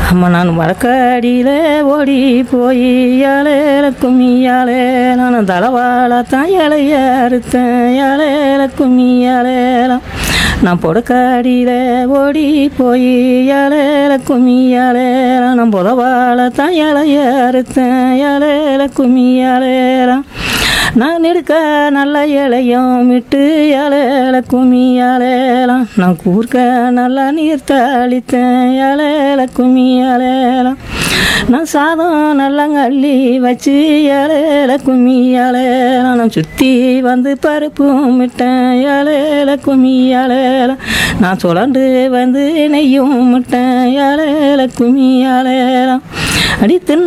அம்மா நான் வழக்காடியில் ஓடி போய் ஏழேல கும்மியாலே நான் தலவாழத்தான் இலைய அறுத்தேன் ஏழேல கும்மியாலேலாம் நான் பொடக்காடியில் ஓடி போய் ஏழேல கும்மியாலேலாம் நான் புதவாழத்தான் இலைய அறுத்தேன் ஏழேல கும்மியாலேலாம் நான் எடுக்க நல்ல இலையும் விட்டு இலையில கும்மி இலையலாம் நான் கூர்க்க நல்லா நீர் தளித்தேன் இலையில கும்மி இலையலாம் நான் சாதம் நல்லா அள்ளி வச்சு இலையில கும்மி இலையலாம் நான் சுற்றி வந்து பருப்பும் விட்டேன் இலையில கும்மி இலையலாம் நான் சுழண்டு வந்து நெய்யும் விட்டேன் இலையில கும்மி இலையலாம் அடி தின்ன